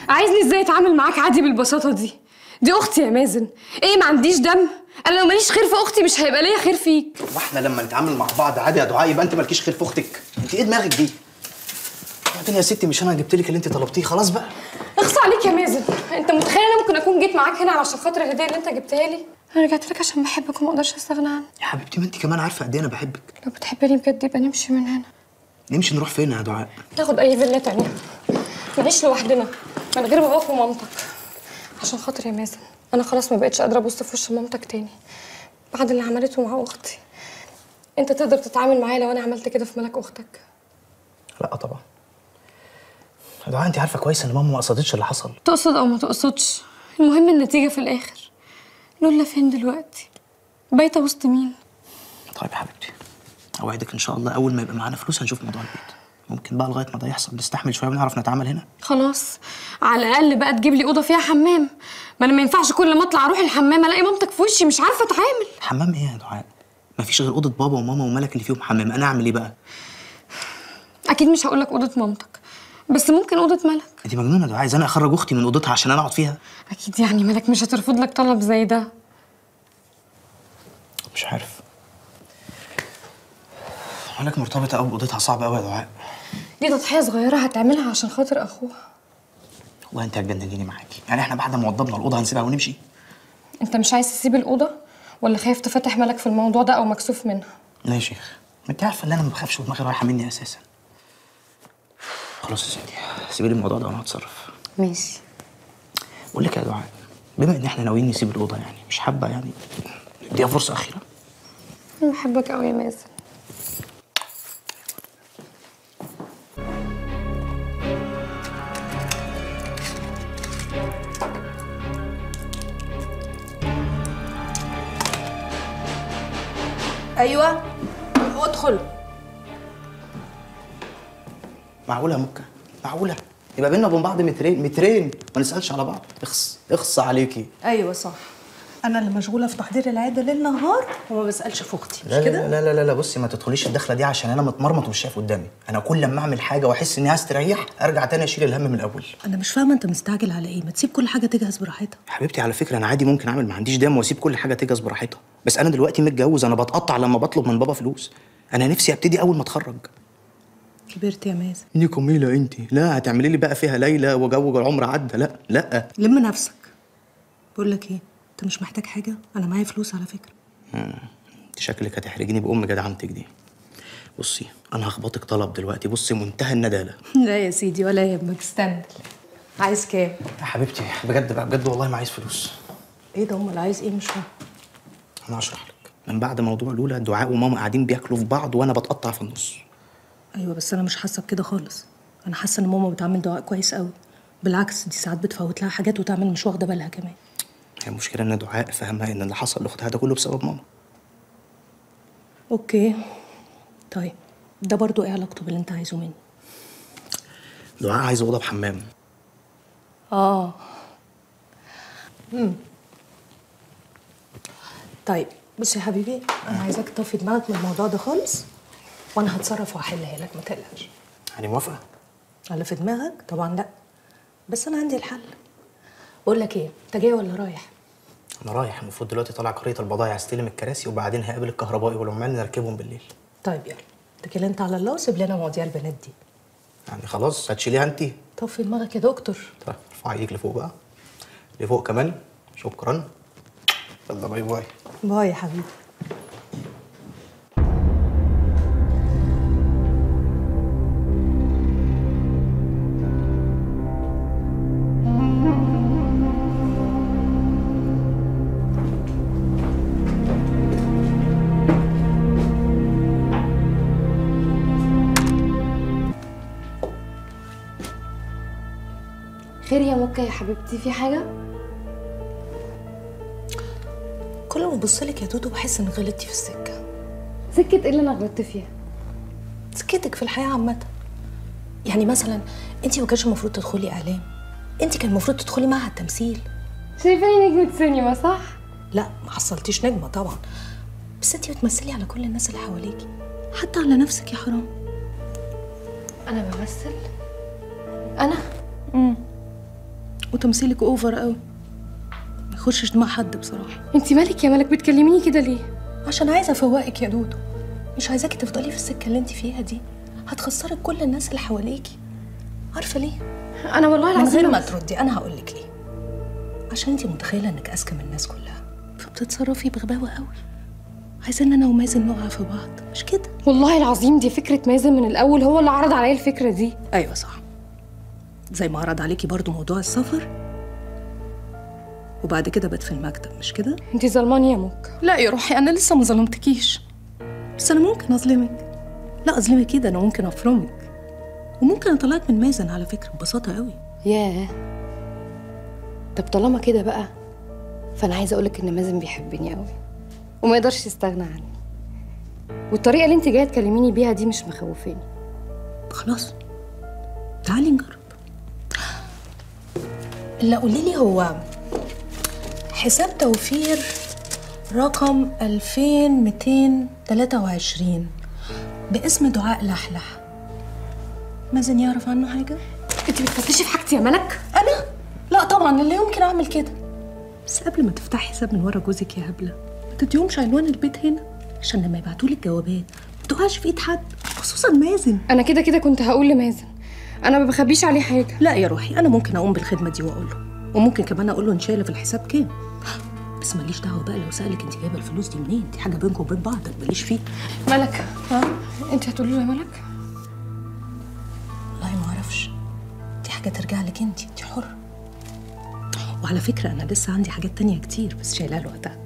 عايزني ازاي اتعامل معاك عادي بالبساطه دي دي اختي يا مازن ايه ما عنديش دم انا لو ماليش خير في اختي مش هيبقى ليا خير فيك واحنا لما نتعامل مع بعض عادي يا دعاء يبقى انت مالكيش خير في اختك انت ايه دماغك دي وبعدين يا ستي مش انا جبت لك اللي انت طلبتيه خلاص بقى اخص عليك يا مازن انت متخيل انا ممكن اكون جيت معاك هنا علشان خاطر الهديه اللي انت جبتها لي انا رجعت لك عشان بحبك وما اقدرش استغنى عنك يا حبيبتي ما انت كمان عارفه قد ايه انا بحبك لو بتحبني بجد يبقى نمشي من هنا نمشي نروح فين يا دعاء ناخد اي فيلا تانية نعيش لوحدنا من غير باباك ومامتك عشان خاطر يا مازن انا خلاص ما بقتش قادره ابص في وش مامتك تاني بعد اللي عملته مع اختي انت تقدر تتعامل معايا لو انا عملت كده في ملك اختك لا طبعا يا دعاء انت عارفه كويس ان ماما ما قصدتش اللي حصل تقصد او ما تقصدش المهم النتيجه في الاخر لولا فين دلوقتي بايته وسط مين طيب يا حبيبتي اوعدك ان شاء الله اول ما يبقى معانا فلوس هنشوف موضوع البيت ممكن بقى لغايه ما ده يحصل نستحمل شويه ونعرف نتعامل هنا خلاص على الاقل بقى تجيب لي اوضه فيها حمام ما انا ما ينفعش كل ما اطلع اروح الحمام الاقي مامتك في وشي مش عارفه اتعامل حمام ايه يا دعاء مفيش غير اوضه بابا وماما وملك اللي فيهم حمام انا اعمل ايه بقى اكيد مش هقول لك اوضه مامتك بس ممكن اوضه ملك انت مجنونه يا دعاء عايز انا اخرج اختي من اوضتها عشان انا اقعد فيها اكيد يعني ملك مش هترفض لك طلب زي ده مش عارف ملك مرتبطه قوي باوضتها صعب قوي يا دعاء دي تضحيه صغيره هتعملها عشان خاطر اخوها والله انت هتجننيني معاكي يعني احنا بعد ما وضبنا الاوضه هنسيبها ونمشي انت مش عايز تسيب الاوضه ولا خايف تفتح ملك في الموضوع ده او مكسوف منها لا يا شيخ ما انت عارفه ان انا ما بخافش ودماغي رايحه مني اساسا خلاص يا سيدي سيبي لي الموضوع ده وانا هتصرف ماشي بقول لك يا دعاء بما ان احنا ناويين نسيب الاوضه يعني مش حابه يعني اديها فرصه اخيره انا بحبك قوي يا مازن ايوه ادخل معقوله يا مكه معقوله يبقى بينا وبين بعض مترين مترين ما نسالش على بعض اخص اخص عليكي ايوه صح انا اللي مشغوله في تحضير العاده ليل نهار وما بسالش في اختي مش لا لا, كده لا لا لا لا بصي ما تدخليش الدخله دي عشان انا متمرمط ومش شايف قدامي انا كل لما اعمل حاجه واحس اني هستريح ارجع تاني اشيل الهم من الاول انا مش فاهمه انت مستعجل على ايه ما تسيب كل حاجه تجهز براحتها يا حبيبتي على فكره انا عادي ممكن اعمل ما عنديش دم واسيب كل حاجه تجهز براحتها بس انا دلوقتي متجوز انا بتقطع لما بطلب من بابا فلوس انا نفسي ابتدي اول ما اتخرج كبرت يا مازن دي جميله انت لا هتعملي لي بقى فيها ليلى وجو العمر عدى لا لا لم نفسك بقول لك ايه انت مش محتاج حاجه انا معايا فلوس على فكره انت شكلك هتحرجيني بام جدعنتك دي بصي انا هخبطك طلب دلوقتي بصي منتهى الندالة لا يا سيدي ولا يهمك استنى عايز كام يا حبيبتي بجد بقى بجد والله ما عايز فلوس ايه ده امال عايز ايه مش فاهم انا هشرح لك من بعد موضوع لولا دعاء وماما قاعدين بياكلوا في بعض وانا بتقطع في النص ايوه بس انا مش حاسه بكده خالص انا حاسه ان ماما بتعمل دعاء كويس قوي بالعكس دي ساعات بتفوت لها حاجات وتعمل مش واخده بالها كمان هي المشكله ان دعاء فهمها ان اللي حصل لاختها ده كله بسبب ماما اوكي طيب ده برضو ايه علاقته باللي انت عايزه مني دعاء عايزه اوضه بحمام اه امم طيب بص يا حبيبي انا عايزاك تطفي دماغك من الموضوع ده خالص وانا هتصرف واحلها لك ما تقلقش يعني موافقه على في دماغك طبعا لا بس انا عندي الحل بقول لك ايه انت جاي ولا رايح انا رايح المفروض دلوقتي طالع قريه البضايع استلم الكراسي وبعدين هقابل الكهربائي والعمال نركبهم بالليل طيب يلا اتكل انت على الله وسيب لنا مواضيع البنات دي يعني خلاص هتشيليها انت طفي دماغك يا دكتور طيب ارفعي ايدك لفوق بقى لفوق كمان شكرا يلا باي باي باي يا حبيبي خير يا مكة يا حبيبتي في حاجة؟ كل ما ابص لك يا دودو بحس ان غلطتي في السكه سكة ايه اللي انا غلطت فيها؟ سكتك في الحياه عامه يعني مثلا انت ما كانش المفروض تدخلي اعلام انت كان المفروض تدخلي معهد تمثيل شايفاني نجمة سينما صح؟ لا ما حصلتيش نجمه طبعا بس انت بتمثلي على كل الناس اللي حواليكي حتى على نفسك يا حرام انا بمثل؟ انا؟ وتمثيلك اوفر قوي ما يخشش دماغ حد بصراحه انت مالك يا ملك بتكلميني كده ليه عشان عايزه افوقك يا دودو مش عايزاكي تفضلي في السكه اللي انت فيها دي هتخسرك كل الناس اللي حواليكي عارفه ليه انا والله من العظيم غير ما تردي انا هقول لك ليه عشان انت متخيله انك اذكى من الناس كلها فبتتصرفي بغباوه قوي عايزين انا ومازن نقع في بعض مش كده والله العظيم دي فكره مازن من الاول هو اللي عرض عليا الفكره دي ايوه صح زي ما عرض عليكي برضو موضوع السفر وبعد كده بات في المكتب مش كده انت ظلماني يا موك لا يا روحي انا لسه ما ظلمتكيش بس انا ممكن اظلمك لا اظلمك كده انا ممكن افرمك وممكن اطلعك من مازن على فكره ببساطه قوي ياه طب طالما كده بقى فانا عايزه اقولك ان مازن بيحبني قوي وما يقدرش يستغنى عني والطريقه اللي انت جايه تكلميني بيها دي مش مخوفاني خلاص تعالي نجرب اللي قولي لي هو حساب توفير رقم 2223 باسم دعاء لحلح مازن يعرف عنه حاجة؟ انت بتفتشي في حاجتي يا ملك أنا؟ لا طبعا اللي يمكن أعمل كده بس قبل ما تفتحي حساب من ورا جوزك يا هبلة ما تديهمش عنوان البيت هنا عشان لما يبعتولك جوابات ما تقعش في ايد حد خصوصا مازن انا كده كده كنت هقول لمازن انا ما بخبيش عليه حاجه لا يا روحي انا ممكن اقوم بالخدمه دي واقول له وممكن كمان اقول له انت شايله في الحساب كام بس ماليش دعوه بقى لو سالك انت جايبه الفلوس دي منين دي حاجه بينكم وبين بعض ماليش فيه ملك ها انت هتقولي له يا ملك والله ما اعرفش دي حاجه ترجع لك انت انت حره وعلى فكره انا لسه عندي حاجات تانية كتير بس شايلها لوقتها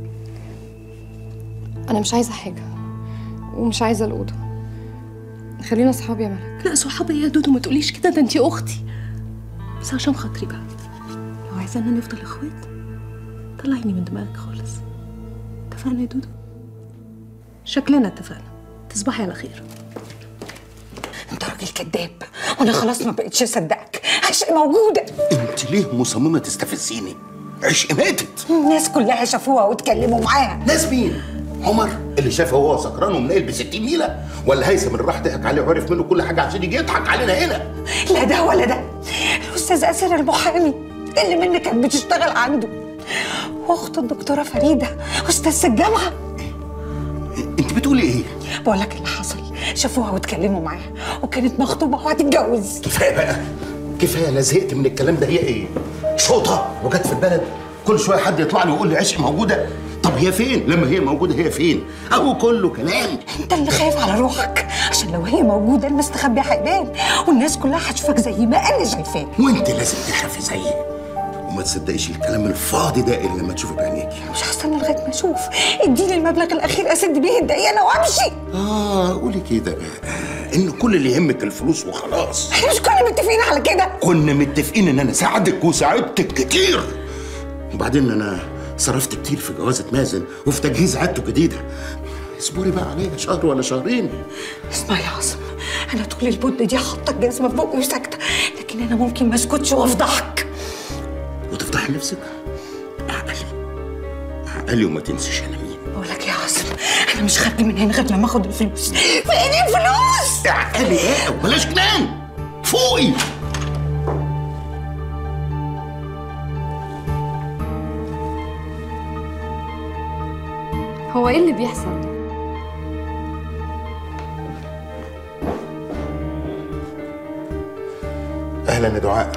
انا مش عايزه حاجه ومش عايزه الاوضه خلينا اصحاب يا ملك لا صحابي إيه يا دودو ما تقوليش كده ده انت اختي بس عشان خاطري بقى لو عايزانا نفضل اخوات طلعيني من دماغك خالص اتفقنا يا دودو شكلنا اتفقنا تصبحي على خير انت راجل كذاب وانا خلاص ما بقتش اصدقك عشق موجوده انت ليه مصممه تستفزيني عشق ماتت الناس كلها شافوها واتكلموا معاها ناس مين عمر اللي شافه هو سكران ومنقل ب 60 نيله ولا هيثم اللي راح ضحك عليه وعرف منه كل حاجه عشان يجي يضحك علينا هنا لا ده ولا ده الاستاذ اسر المحامي اللي مني كانت بتشتغل عنده واخت الدكتوره فريده استاذ الجامعه انت بتقولي ايه بقول لك اللي حصل شافوها واتكلموا معاها وكانت مخطوبه وهتتجوز كفايه بقى كفايه انا زهقت من الكلام ده هي ايه شوطه وجت في البلد كل شويه حد يطلع لي ويقول لي عشق موجوده طب هي فين لما هي موجوده هي فين او كله كلام انت اللي خايف على روحك عشان لو هي موجوده المستخبي هيبان والناس كلها هتشوفك زي ما انا شايفاك وانت لازم تخافي زيي وما تصدقيش الكلام الفاضي ده الا لما تشوفي بعينيكي مش هستنى لغايه ما اشوف اديني المبلغ الاخير اسد بيه الدقيقه وامشي اه قولي كده بقى ان كل اللي يهمك الفلوس وخلاص احنا مش كنا متفقين على كده كنا متفقين ان انا ساعدك وساعدتك كتير وبعدين انا صرفت كتير في جوازة مازن وفي تجهيز عادته الجديدة اصبري بقى عليا شهر ولا شهرين اسمع يا عاصم انا طول المده دي حاطه الجزمه في بقي وساكته لكن انا ممكن ما اسكتش وافضحك وتفضحي نفسك عقلي عقلي وما تنسيش انا مين بقول لك يا عاصم انا مش خارجه من هنا غير لما اخد الفلوس فين الفلوس عقلي بقى وبلاش كلام فوقي هو ايه اللي بيحصل اهلا يا دعاء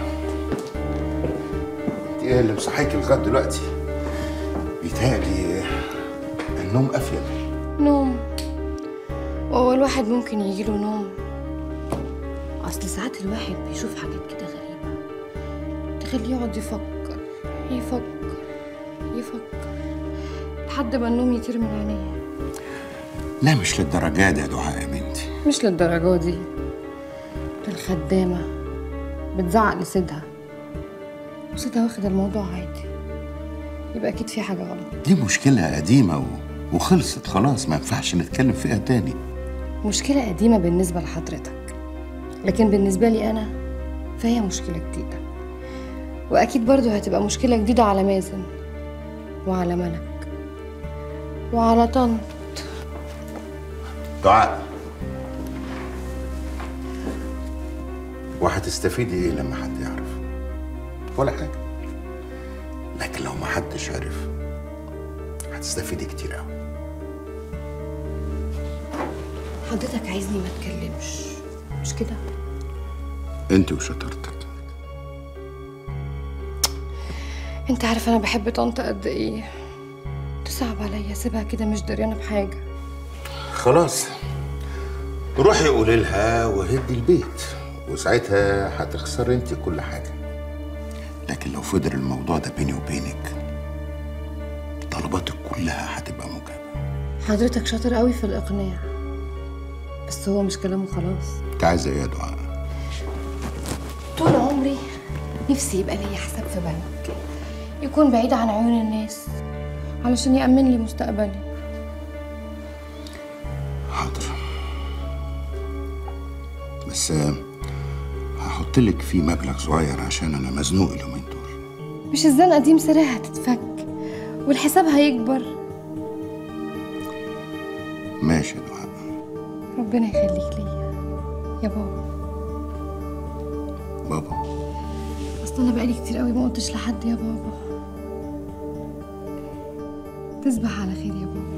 انت ايه اللي مصحيكي لغايه دلوقتي بيتهيألي النوم افيد نوم هو الواحد ممكن يجيله نوم اصل ساعات الواحد بيشوف حاجات كده غريبه تخليه يقعد يفكر يفكر يفكر لحد ما النوم يطير من عينيه لا مش للدرجه دي يا دعاء يا بنتي مش للدرجه دي ده الخدامه بتزعق لسيدها وسيدها واخد الموضوع عادي يبقى اكيد في حاجه غلط دي مشكله قديمه و... وخلصت خلاص ما ينفعش نتكلم فيها تاني مشكله قديمه بالنسبه لحضرتك لكن بالنسبه لي انا فهي مشكله جديده واكيد برضو هتبقى مشكله جديده على مازن وعلى ملك وعلى طنط دعاء وهتستفيدي ايه لما حد يعرف ولا حاجه لكن لو ما حدش عرف هتستفيدي كتير قوي حضرتك عايزني ما اتكلمش مش كده انت وشطارتك انت عارف انا بحب طنط قد ايه تصعب عليا سيبها كده مش دريانه بحاجه خلاص روحي قولي لها وهدي البيت وساعتها هتخسري انت كل حاجه لكن لو فضل الموضوع ده بيني وبينك طلباتك كلها هتبقى مجابه حضرتك شاطر قوي في الاقناع بس هو مش كلامه خلاص انت عايزه ايه يا دعاء طول عمري نفسي يبقى ليا حساب في بنك يكون بعيد عن عيون الناس علشان يأمن لي مستقبلي حاضر بس آه، هحط لك فيه مبلغ صغير عشان انا مزنوق اليومين دول مش الزنقة دي مصيرها هتتفك والحساب هيكبر ماشي يا دعاء ربنا يخليك ليا يا بابا بابا اصل انا بقالي كتير قوي ما قلتش لحد يا بابا تصبح على خير يا بابا